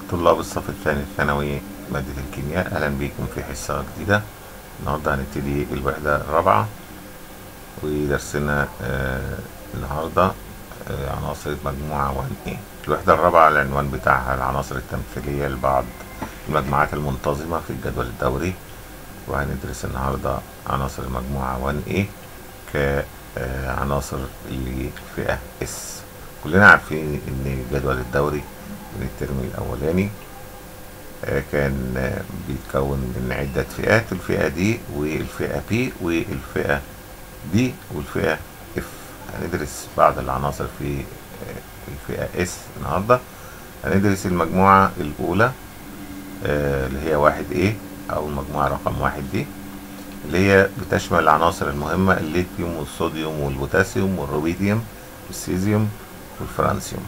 طلاب الصف الثاني الثانوي مادة الكيمياء أهلا بكم في حصة جديدة النهاردة هنبتدي الوحدة الرابعة ودرسنا آه النهاردة آه عناصر مجموعة 1A الوحدة الرابعة العنوان بتاعها العناصر التمثيلية لبعض المجموعات المنتظمة في الجدول الدوري وهندرس النهاردة عناصر المجموعة 1A كعناصر لفئة S كلنا عارفين ان الجدول الدوري من الترم الاولاني كان بيتكون من عدة فئات الفئة دي والفئة B والفئة D والفئة F هندرس بعض العناصر في الفئة S النهاردة هندرس المجموعة الأولى اللي هي واحد A أو المجموعة رقم واحد دي اللي هي بتشمل العناصر المهمة الليثيوم والصوديوم والبوتاسيوم والروبيديوم والسيزيوم والفرانسيوم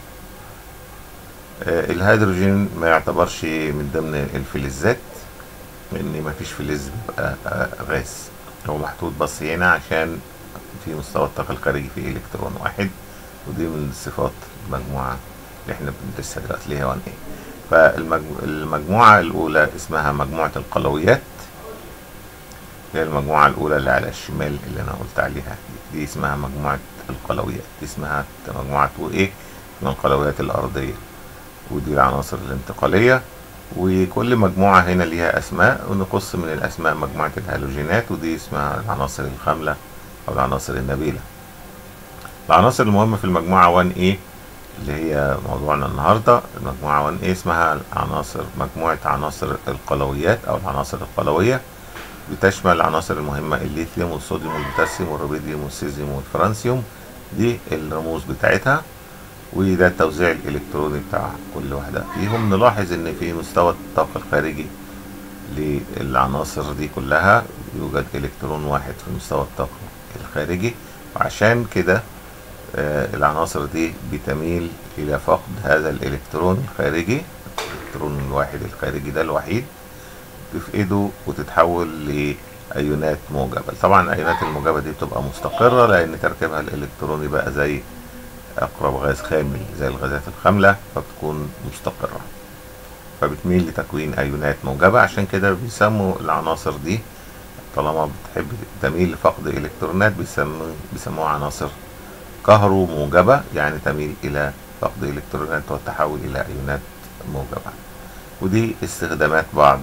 آه الهيدروجين ما يعتبرش من ضمن الفلزات لان ما فيش فلز بيبقى آه غاز هو محطوط بس هنا عشان في مستوى الطاقة الخارجي فيه الكترون واحد ودي من صفات المجموعة اللي احنا بندرسها دلوقتي اللي هي 1 a فالمجموعة الأولى اسمها مجموعة القلويات هي المجموعة الأولى اللي على الشمال اللي أنا قلت عليها دي, دي اسمها مجموعة القلويات دي اسمها مجموعة ايه من القلويات الأرضية ودي العناصر الانتقالية وكل مجموعة هنا ليها أسماء ونقص من الأسماء مجموعة الهالوجينات ودي اسمها العناصر الخاملة أو العناصر النبيلة العناصر المهمة في المجموعة 1 a اللي هي موضوعنا النهاردة المجموعة 1 a اسمها عناصر مجموعة عناصر القلويات أو العناصر القلوية بتشمل العناصر المهمة الليثيوم والصوديوم والبوتاسيوم والروبيديوم والسيزيوم والفرانسيوم دي الرموز بتاعتها وده التوزيع الإلكتروني بتاع كل واحدة فيهم نلاحظ إن في مستوى الطاقة الخارجي للعناصر دي كلها يوجد إلكترون واحد في مستوى الطاقة الخارجي وعشان كده آه العناصر دي بتميل إلى فقد هذا الإلكترون الخارجي الإلكترون الواحد الخارجي ده الوحيد تفقده وتتحول لأيونات موجبة طبعا الأيونات الموجبة دي بتبقى مستقرة لأن تركيبها الإلكتروني بقى زي أقرب غاز خامل زي الغازات الخاملة فبتكون مستقرة فبتميل لتكوين أيونات موجبة عشان كده بيسموا العناصر دي طالما بتحب تميل لفقد إلكترونات بيسموا بيسموها عناصر كهرو موجبة يعني تميل إلى فقد إلكترونات والتحول إلى أيونات موجبة ودي استخدامات بعض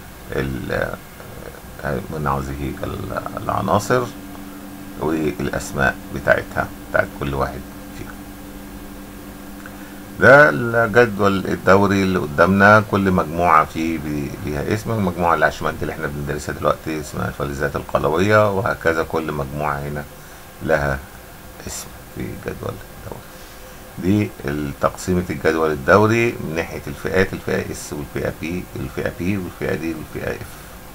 من هذه العناصر والأسماء بتاعتها بتاعت كل واحد فيهم ده الجدول الدوري اللي قدامنا كل مجموعة فيه ليها اسم المجموعة اللي على الشمال دي اللي احنا بندرسها دلوقتي اسمها الفلزات القلوية وهكذا كل مجموعة هنا لها اسم في الجدول الدوري دي تقسيمة الجدول الدوري من ناحية الفئات الفئة اس والفئة بي الفئة بي والفئة دي والفئة اف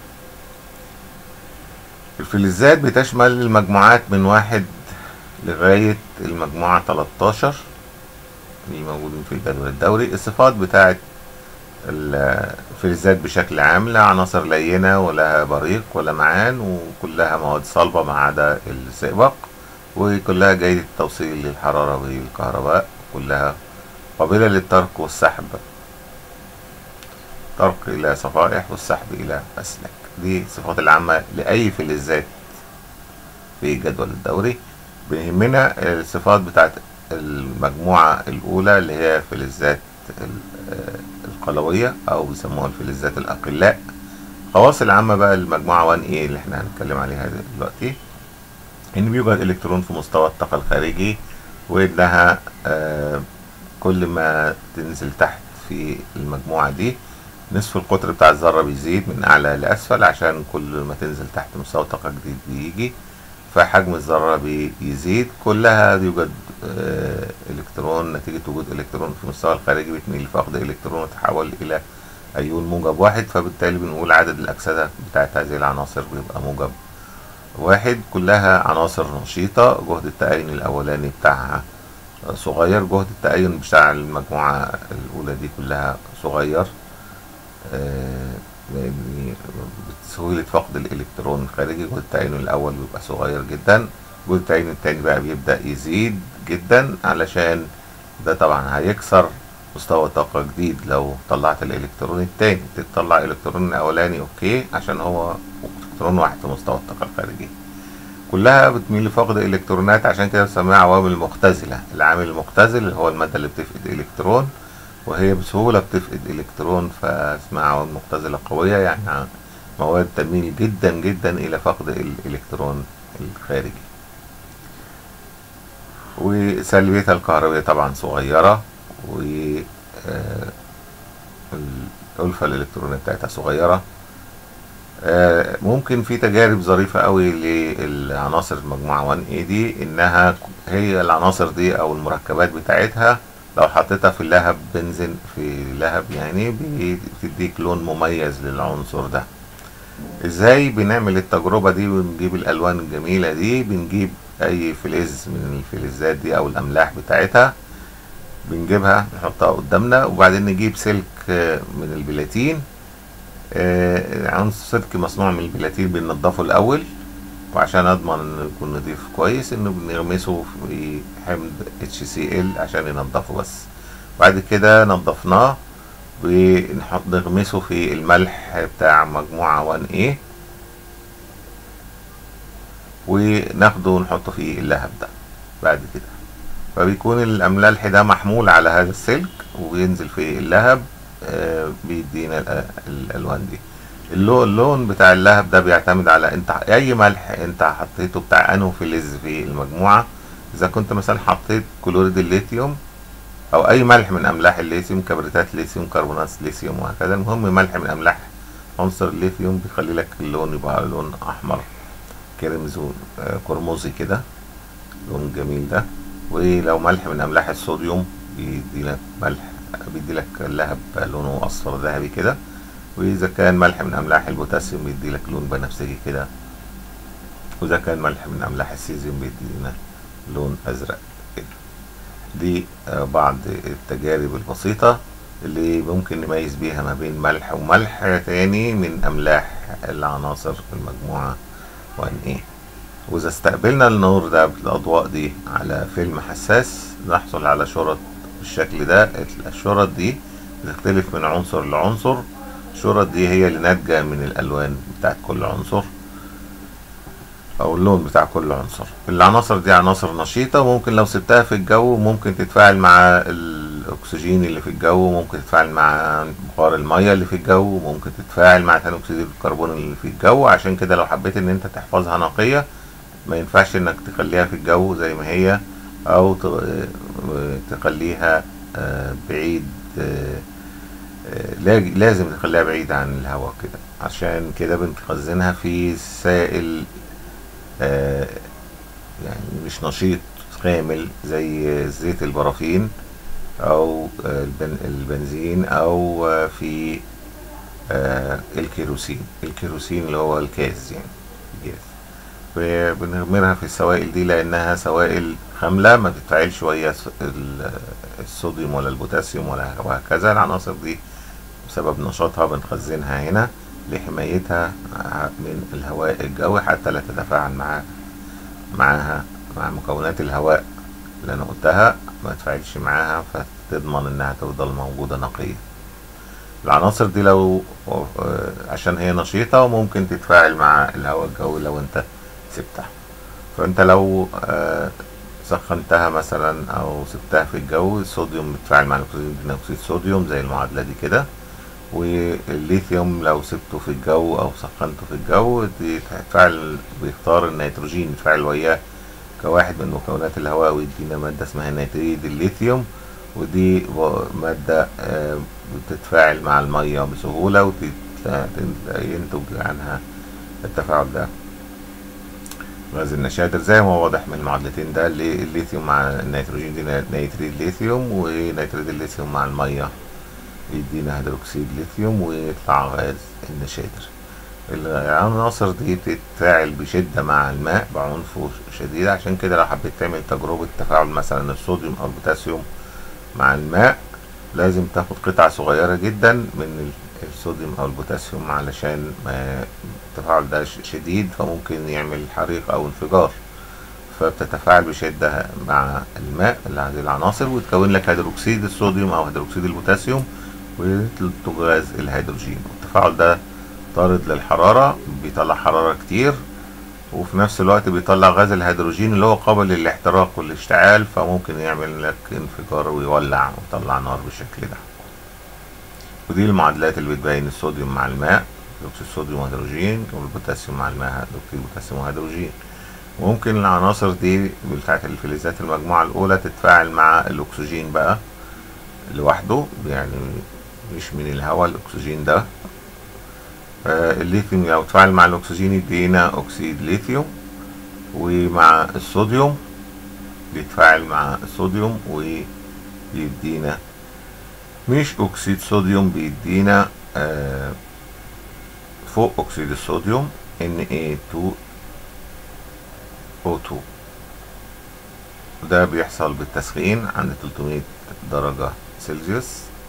الفلزات بتشمل المجموعات من واحد لغاية المجموعة 13 اللي موجودين في الجدول الدوري الصفات بتاعت الفلزات بشكل عام لها عناصر لينة ولها بريق ولمعان وكلها مواد صلبة ما عدا الزئبق وكلها جيدة التوصيل للحرارة والكهرباء كلها قابلة للترك والسحب ترك إلى صفائح والسحب إلى أسلاك دي الصفات العامة لأي فلزات في الجدول الدوري بيهمنا الصفات بتاعت المجموعة الأولى اللي هي فلزات القلوية أو بيسموها الفلزات الأقلاء الخواص العامة بقى المجموعة 1 a اللي احنا هنتكلم عليها دلوقتي ان بيوجد الكترون في مستوى الطاقة الخارجي وانها آه كل ما تنزل تحت في المجموعة دي نصف القطر بتاع الذرة بيزيد من اعلى لاسفل عشان كل ما تنزل تحت مستوى طاقة جديد بيجي فحجم الذرة بيزيد كلها يوجد آه الكترون نتيجة وجود الكترون في المستوى الخارجي بتميل لفقد الكترون وتحول الى ايون موجب واحد فبالتالي بنقول عدد الاكسدة بتاعت هذه العناصر بيبقى موجب واحد كلها عناصر نشيطة جهد التأين الأولاني بتاعها صغير جهد التأين بتاع المجموعة الأولى دي كلها صغير بسهولة فقد الإلكترون الخارجي جهد التأين الأول بيبقى صغير جدا جهد التأين التاني بقى بيبدأ يزيد جدا علشان ده طبعا هيكسر مستوى طاقة جديد لو طلعت الإلكترون التاني تطلع الإلكترون الأولاني أوكي عشان هو إلكترون واحد في مستوى الطاقة الخارجية كلها بتميل لفقد الإلكترونات عشان كده بنسميها عوامل مختزلة العامل المختزل هو المادة اللي بتفقد إلكترون وهي بسهولة بتفقد إلكترون فاسمها عوامل مختزلة قوية يعني مواد تميل جدا جدا إلى فقد الإلكترون الخارجي وسلبيتها الكهربية طبعا صغيرة و آه، الألفة الإلكترونية بتاعتها صغيرة آه، ممكن في تجارب ظريفة قوي للعناصر المجموعة 1A دي إنها هي العناصر دي أو المركبات بتاعتها لو حطيتها في اللهب بنزين في لهب يعني بتديك لون مميز للعنصر ده ازاي بنعمل التجربة دي ونجيب الألوان الجميلة دي بنجيب أي فلز من الفلزات دي أو الأملاح بتاعتها بنجيبها نحطها قدامنا وبعدين نجيب سلك من البلاتين عنصر سلك مصنوع من البلاتين بننضفه الأول وعشان أضمن إنه يكون نضيف كويس إنه بنغمسه في حمض HCl عشان ينضفه بس بعد كده نضفناه ونحط نغمسه في الملح بتاع مجموعة 1A وناخده ونحطه في اللهب ده بعد كده فبيكون الأملالح ده محمول على هذا السلك وبينزل في اللهب آه بيدينا الألوان دي اللون بتاع اللهب ده بيعتمد على انت اي ملح انت حطيته بتاع انه فلز في المجموعة اذا كنت مثلا حطيت كلوريد الليثيوم او اي ملح من املاح الليثيوم كبريتات ليثيوم كربونات ليثيوم وهكذا المهم ملح من املاح عنصر الليثيوم بيخلي لك اللون يبقى لون احمر كرمز قرمزي كده لون جميل ده ولو ملح من املاح الصوديوم بيدي لك ملح بيدي لك اللهب لونه اصفر ذهبي كده واذا كان ملح من املاح البوتاسيوم بيدي لك لون بنفسجي كده واذا كان ملح من املاح السيزيوم بيدي لنا لون ازرق كده دي بعض التجارب البسيطة اللي ممكن نميز بيها ما بين ملح وملح تاني من أملاح العناصر المجموعة 1A وإذا استقبلنا النور ده بالأضواء دي على فيلم حساس نحصل على شرط بالشكل ده الشرط دي بتختلف من عنصر لعنصر الشرط دي هي اللي ناتجة من الألوان بتاعت كل عنصر او اللون بتاع كل عنصر العناصر دي عناصر نشيطة ممكن لو سبتها في الجو ممكن تتفاعل مع الاكسجين اللي في الجو ممكن تتفاعل مع بخار المية اللي في الجو ممكن تتفاعل مع ثاني اكسيد الكربون اللي في الجو عشان كده لو حبيت ان انت تحفظها نقية ما ينفعش انك تخليها في الجو زي ما هي او تخليها بعيد لازم تخليها بعيد عن الهواء كده عشان كده بنخزنها في سائل آه يعني مش نشيط كامل زي زيت البرافين او البن البنزين او في آه الكيروسين الكيروسين اللي هو الكاز يعني الجاز بنغمرها في السوائل دي لانها سوائل خامله ما تتفاعلش ويا الصوديوم ولا البوتاسيوم ولا وهكذا العناصر دي بسبب نشاطها بنخزنها هنا لحمايتها من الهواء الجوي حتى لا تتفاعل مع معاها مع مكونات الهواء اللي انا قلتها ما تفاعلش معاها فتضمن انها تفضل موجودة نقية العناصر دي لو عشان هي نشيطة ممكن تتفاعل مع الهواء الجوي لو انت سبتها فانت لو سخنتها مثلا او سبتها في الجو الصوديوم بيتفاعل مع الاكسجين اكسيد صوديوم زي المعادلة دي كده والليثيوم لو سبته في الجو او سخنته في الجو دي تتفاعل بيختار النيتروجين يتفاعل وياه كواحد من مكونات الهواء ويدينا مادة اسمها نيتريد الليثيوم ودي مادة بتتفاعل مع المية بسهولة وينتج عنها التفاعل ده غاز النشادر زي ما واضح من المعادلتين ده الليثيوم مع النيتروجين دي نيتريد ليثيوم ونيتريد الليثيوم مع المية يدينا هيدروكسيد ليثيوم ويطلع غاز النشادر العناصر دي بتتفاعل بشدة مع الماء بعنف شديد عشان كده لو حبيت تعمل تجربة تفاعل مثلا الصوديوم أو البوتاسيوم مع الماء لازم تاخد قطعة صغيرة جدا من الصوديوم أو البوتاسيوم علشان التفاعل ده شديد فممكن يعمل حريق أو انفجار فبتتفاعل بشدة مع الماء اللي هذه العناصر وتكون لك هيدروكسيد الصوديوم أو هيدروكسيد البوتاسيوم وتغاز الهيدروجين التفاعل ده طارد للحرارة بيطلع حرارة كتير وفي نفس الوقت بيطلع غاز الهيدروجين اللي هو قابل للاحتراق والاشتعال فممكن يعمل لك انفجار ويولع ويطلع نار بالشكل ده ودي المعادلات اللي بتبين الصوديوم مع الماء اكسيد الصوديوم وهيدروجين والبوتاسيوم مع الماء اكسيد البوتاسيوم وهيدروجين ممكن العناصر دي بتاعت الفلزات المجموعة الأولى تتفاعل مع الأكسجين بقى لوحده يعني مش من الهواء الأكسجين ده آه الليثيوم لو اتفاعل مع الأكسجين يدينا أكسيد ليثيوم ومع الصوديوم بيتفاعل مع الصوديوم ويدينا مش أكسيد صوديوم بيدينا آه فوق أكسيد الصوديوم Na2O2 ده بيحصل بالتسخين عند 300 درجة سلسيوس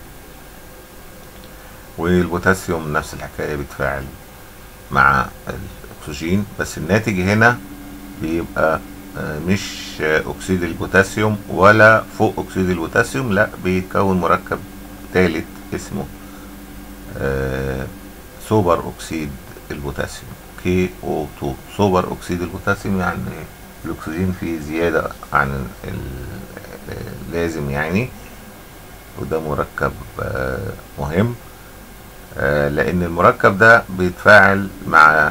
والبوتاسيوم نفس الحكاية بيتفاعل مع الأكسجين بس الناتج هنا بيبقى مش أكسيد البوتاسيوم ولا فوق أكسيد البوتاسيوم لا بيتكون مركب ثالث اسمه سوبر أكسيد البوتاسيوم KO2 سوبر أكسيد البوتاسيوم يعني الأكسجين فيه زيادة عن اللازم يعني وده مركب مهم لأن المركب ده بيتفاعل مع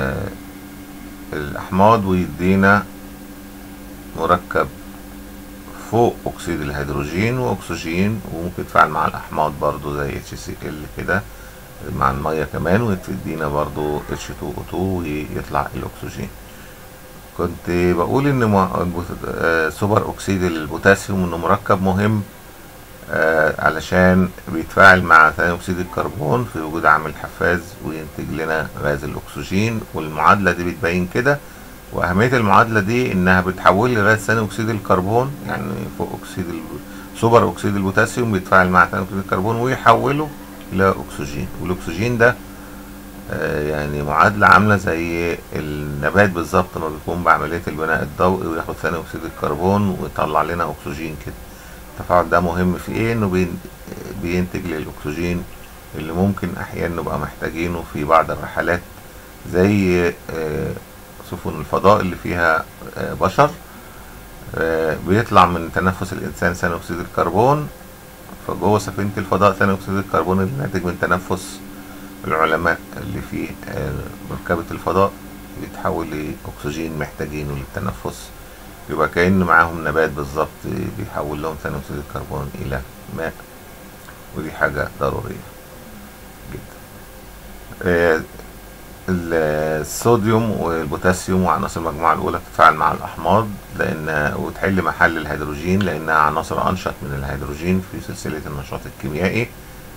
الأحماض ويدينا مركب فوق أكسيد الهيدروجين وأكسجين وممكن يتفاعل مع الأحماض برضو زي HCl كده مع المية كمان وتدينا برضو H2O2 ويطلع الأكسجين كنت بقول ان سوبر اكسيد البوتاسيوم انه مركب مهم آه علشان بيتفاعل مع ثاني اكسيد الكربون في وجود عامل حفاز وينتج لنا غاز الاكسجين والمعادله دي بتبين كده واهميه المعادله دي انها بتحول لي غاز ثاني اكسيد الكربون يعني فوق اكسيد سوبر اكسيد البوتاسيوم بيتفاعل مع ثاني اكسيد الكربون ويحوله الى اكسجين والاكسجين ده يعني معادلة عاملة زي النبات بالظبط ما بيكون بعملية البناء الضوئي وياخد ثاني أكسيد الكربون ويطلع لنا أكسجين كده التفاعل ده مهم في إيه؟ إنه بينتج للأكسجين اللي ممكن أحيانا نبقى محتاجينه في بعض الرحلات زي سفن الفضاء اللي فيها بشر بيطلع من تنفس الإنسان ثاني أكسيد الكربون فجوه سفينة الفضاء ثاني أكسيد الكربون اللي ناتج من تنفس العلماء اللي في مركبة الفضاء بيتحول لأكسجين محتاجينه للتنفس يبقى كأن معاهم نبات بالظبط بيحول لهم ثاني أكسيد الكربون إلى ماء ودي حاجة ضرورية جدا الصوديوم والبوتاسيوم وعناصر المجموعة الأولى بتتفاعل مع الأحماض لأن وتحل محل الهيدروجين لأنها عناصر أنشط من الهيدروجين في سلسلة النشاط الكيميائي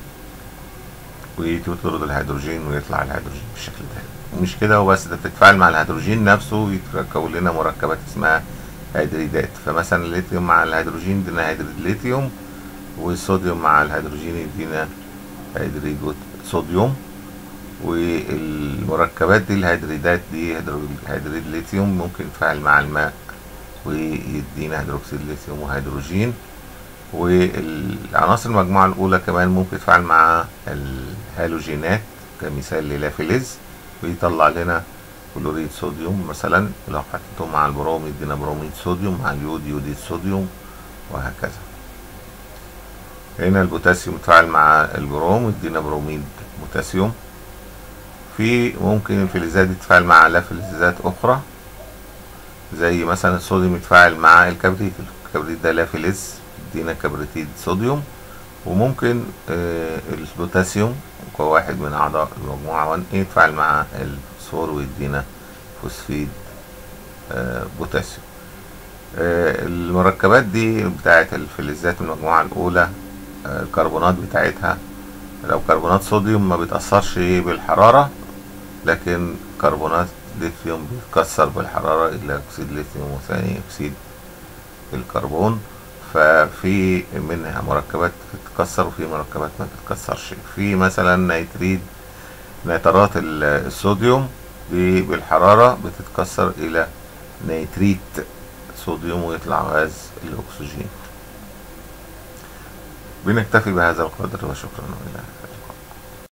وتطرد الهيدروجين ويطلع الهيدروجين بالشكل ده مش كده وبس ده بتتفاعل مع الهيدروجين نفسه يتكون لنا مركبات اسمها هيدريدات فمثلا الليثيوم مع الهيدروجين يدينا هيدريد ليثيوم والصوديوم مع الهيدروجين يدينا هيدريد صوديوم والمركبات دي الهيدريدات دي هيدريد ليثيوم ممكن يتفاعل مع الماء ويدينا هيدروكسيد ليثيوم وهيدروجين والعناصر المجموعة الأولى كمان ممكن تتفاعل مع الهالوجينات كمثال للافلز ويطلع لنا كلوريد صوديوم مثلا لو حطيته مع البروم يدينا بروميد صوديوم مع اليود يوديد صوديوم وهكذا هنا البوتاسيوم يتفاعل مع البروم يدينا بروميد بوتاسيوم في ممكن الفلزات دي تتفاعل مع لافلزات أخرى زي مثلا الصوديوم يتفاعل مع الكبريت الكبريت ده لافلز يدينا كبريتيد صوديوم وممكن آه البوتاسيوم هو واحد من أعضاء المجموعة 1 يتفاعل مع الفوسفور ويدينا فوسفيد آه بوتاسيوم آه المركبات دي بتاعت الفلزات من المجموعة الأولى الكربونات بتاعتها لو كربونات صوديوم ما بيتأثرش بالحرارة لكن كربونات ليثيوم بيتكسر بالحرارة إلى أكسيد ليثيوم وثاني أكسيد الكربون ففي منها مركبات بتتكسر وفي مركبات ما بتتكسرش في مثلا نيتريد نيترات الصوديوم بالحرارة بتتكسر إلى نيتريت صوديوم ويطلع غاز الأكسجين بنكتفي بهذا القدر وشكرا إلى